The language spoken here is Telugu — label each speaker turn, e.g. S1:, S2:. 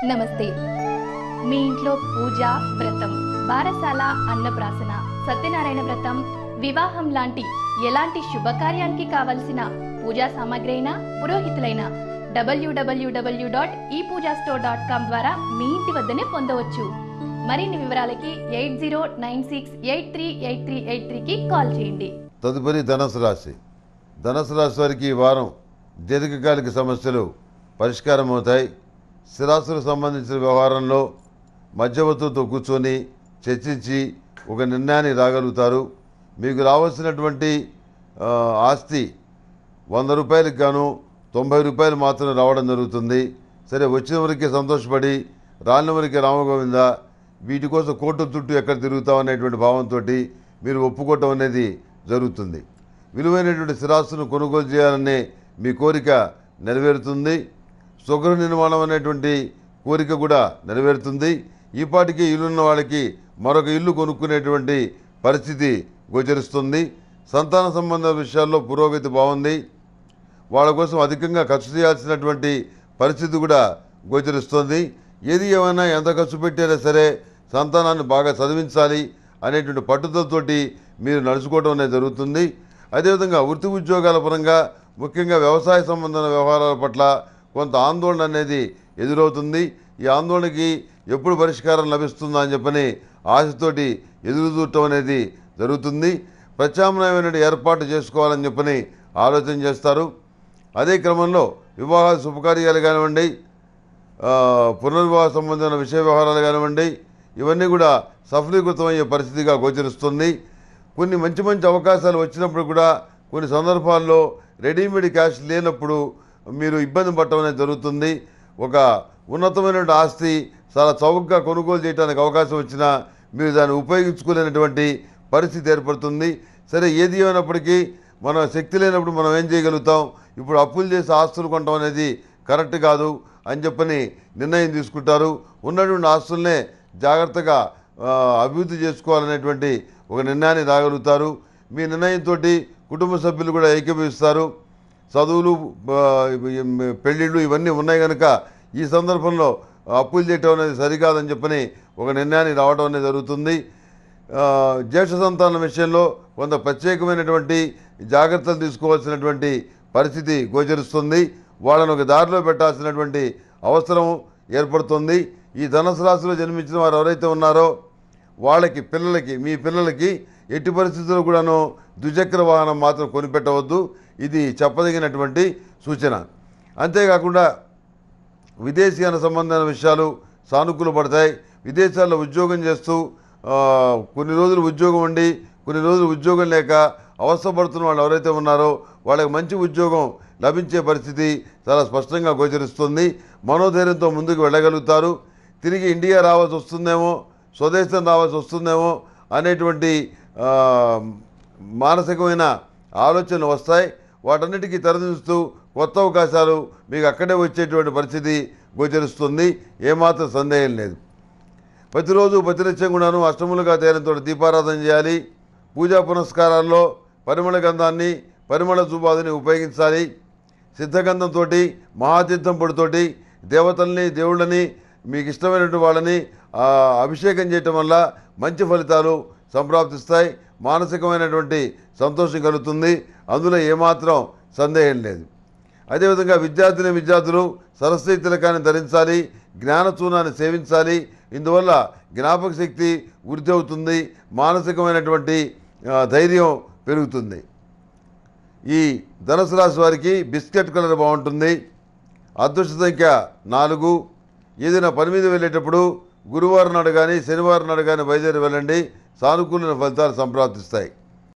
S1: నమస్తే మీ ఇంట్లో పూజ వ్రతం బారసాల అన్నప్రాసన సత్యనారాయణ వ్రతం వివాహం లాంటి ఎలాంటి శుభకార్యానికి కావలసిన పూజా సామాగ్రి అయినా పురోహితులైన డబ్ల్యూడబ్ల్యూడబ్ల్యూ డాట్ ఈ పూజా స్టోర్ డాట్ కామ్ ద్వారా మీ ఇంటి వద్దనే పొందవచ్చు మరిన్ని వివరాలకి eight zero nine six eight three eight three eight త్రీకి కాల్ చేయండి
S2: తదుపరి ధనుసు రాశి ధనుసు రాశి వారికి ఈ వారం దీర్ఘకాలిక సమస్యలు పరిష్కారం అవుతాయి స్థిరాస్తులకు సంబంధించిన వ్యవహారంలో మధ్యవర్తులతో కూర్చొని చర్చించి ఒక నిర్ణయానికి రాగలుగుతారు మీకు రావాల్సినటువంటి ఆ, ఆస్తి వంద రూపాయలకు గాను తొంభై రూపాయలు మాత్రమే రావడం జరుగుతుంది సరే వచ్చిన వరకే సంతోషపడి రాని వరకే రామగోవింద వీటి కోసం కోర్టు చుట్టూ ఎక్కడ తిరుగుతాం అనేటువంటి భావంతో మీరు ఒప్పుకోవటం అనేది జరుగుతుంది విలువైనటువంటి స్థిరాస్తులను కొనుగోలు చేయాలనే మీ కోరిక నెరవేరుతుంది సుగృహ నిర్మాణం అనేటువంటి కోరిక కూడా నెరవేరుతుంది ఈ పాటికి ఇల్లున్న వాళ్ళకి మరొక ఇల్లు కొనుక్కునేటువంటి పరిస్థితి గోచరిస్తుంది సంతాన సంబంధ విషయాల్లో పురోగతి బాగుంది వాళ్ళ కోసం అధికంగా ఖర్చు చేయాల్సినటువంటి పరిస్థితి కూడా గోచరిస్తుంది ఏది ఏమైనా ఎంత ఖర్చు పెట్టైనా సరే సంతానాన్ని బాగా చదివించాలి అనేటువంటి పట్టుదలతోటి మీరు నడుచుకోవడం అనేది జరుగుతుంది అదేవిధంగా వృత్తి ఉద్యోగాల పరంగా ముఖ్యంగా వ్యవసాయ సంబంధమైన వ్యవహారాల పట్ల కొంత ఆందోళన అనేది ఎదురవుతుంది ఈ ఆందోళనకి ఎప్పుడు పరిష్కారం లభిస్తుందా అని చెప్పని ఆశతోటి ఎదురు చూడటం అనేది జరుగుతుంది ప్రత్యామ్నాయమైన ఏర్పాటు చేసుకోవాలని చెప్పని ఆలోచన చేస్తారు అదే క్రమంలో వివాహ శుభకార్యాలు కానివ్వండి ఆ, పునర్వివాహ సంబంధమైన విషయ వ్యవహారాలు కానివ్వండి ఇవన్నీ కూడా సఫలీకృతమయ్యే పరిస్థితిగా గోచరిస్తుంది కొన్ని మంచి మంచి అవకాశాలు వచ్చినప్పుడు కూడా కొన్ని సందర్భాల్లో రెడీమేడ్ క్యాష్ లేనప్పుడు మీరు ఇబ్బంది పడటం అనేది జరుగుతుంది ఒక ఉన్నతమైనటువంటి ఆస్తి చాలా చౌకగా కొనుగోలు చేయడానికి అవకాశం వచ్చినా మీరు దాన్ని ఉపయోగించుకోలేనటువంటి పరిస్థితి ఏర్పడుతుంది సరే ఏది ఏమైనప్పటికీ మన శక్తి లేనప్పుడు మనం ఏం చేయగలుగుతాం ఇప్పుడు అప్పులు చేసి ఆస్తులు కొనడం అనేది కరెక్ట్ కాదు అని చెప్పని నిర్ణయం తీసుకుంటారు ఉన్నటువంటి ఆస్తుల్నే జాగ్రత్తగా ఆ, అభివృద్ధి చేసుకోవాలనేటువంటి ఒక నిర్ణయాన్ని రాగలుగుతారు మీ నిర్ణయంతో కుటుంబ సభ్యులు కూడా ఏకీభవిస్తారు చదువులు ఆ, ఇవి- పెళ్ళిళ్ళు ఇవన్నీ ఉన్నాయి కనుక ఈ సందర్భంలో అప్పులు చేయటం అనేది సరికాదని చెప్పని ఒక నిర్ణయానికి రావడం అనేది జరుగుతుంది ఆ, జ్యేష్ఠ సంతానం విషయంలో కొంత ప్రత్యేకమైనటువంటి జాగ్రత్తలు తీసుకోవాల్సినటువంటి పరిస్థితి గోచరిస్తుంది వాళ్ళను ఒక దారిలో పెట్టాల్సినటువంటి అవసరం ఏర్పడుతుంది ఈ ధనుసు రాశిలో జన్మించిన వారు ఎవరైతే ఉన్నారో వాళ్ళకి పిల్లలకి మీ పిల్లలకి ఎట్టి పరిస్థితుల్లో కూడాను ద్విచక్ర వాహనం మాత్రం కొనిపెట్టవద్దు ఇది చెప్పదగినటువంటి సూచన అంతేకాకుండా విదేశీయాన సంబంధమైన విషయాలు సానుకూల పడతాయి విదేశాల్లో ఉద్యోగం చేస్తూ ఆ, కొన్ని రోజులు ఉద్యోగం ఉండి కొన్ని రోజులు ఉద్యోగం లేక అవస్థపడుతున్న వాళ్ళు ఎవరైతే ఉన్నారో వాళ్ళకి మంచి ఉద్యోగం లభించే పరిస్థితి చాలా స్పష్టంగా గోచరిస్తుంది మనోధైర్యంతో ముందుకు వెళ్ళగలుగుతారు తిరిగి ఇండియా రావాల్సి వస్తుందేమో స్వదేశం రావాల్సి వస్తుందేమో అనేటువంటి ఆ, మానసికమైన ఆలోచనలు వస్తాయి వాటన్నిటికీ తెరదిస్తూ కొత్త అవకాశాలు మీకు అక్కడే వచ్చేటువంటి పరిస్థితి గోచరిస్తుంది ఏమాత్రం సందేహం లేదు ప్రతిరోజు ప్రతినిత్యం కూడాను అష్టములుగా తేలినతో దీపారాధన చేయాలి పూజా పునస్కారాల్లో పరిమళ గంధాన్ని పరిమళ సుబాదుని ఉపయోగించాలి సిద్ధగంధంతో మహాతీర్థం పొడితోటి దేవతల్ని దేవుళ్ళని మీకు ఇష్టమైనటువంటి వాళ్ళని ఆ, అభిషేకం చేయటం వల్ల మంచి ఫలితాలు సంప్రాప్తిస్తాయి మానసికమైనటువంటి సంతోషం కలుగుతుంది అందులో ఏమాత్రం సందేహం లేదు అదేవిధంగా విద్యార్థిని విద్యార్థులు సరస్వతి తిలకాన్ని ధరించాలి జ్ఞానచూనాన్ని సేవించాలి ఇందువల్ల జ్ఞాపక శక్తి వృద్ధి అవుతుంది మానసికమైనటువంటి ఆ, ధైర్యం పెరుగుతుంది ఈ ధనుసు రాశి వారికి బిస్కెట్ కలర్ బాగుంటుంది అదృష్ట సంఖ్య నాలుగు ఏదైనా పని మీద వెళ్ళేటప్పుడు గురువారం నాడు కానీ శనివారం నాడు కానీ బయలుదేరి వెళ్ళండి సానుకూలమైన ఫలితాలు సంప్రాప్తిస్తాయి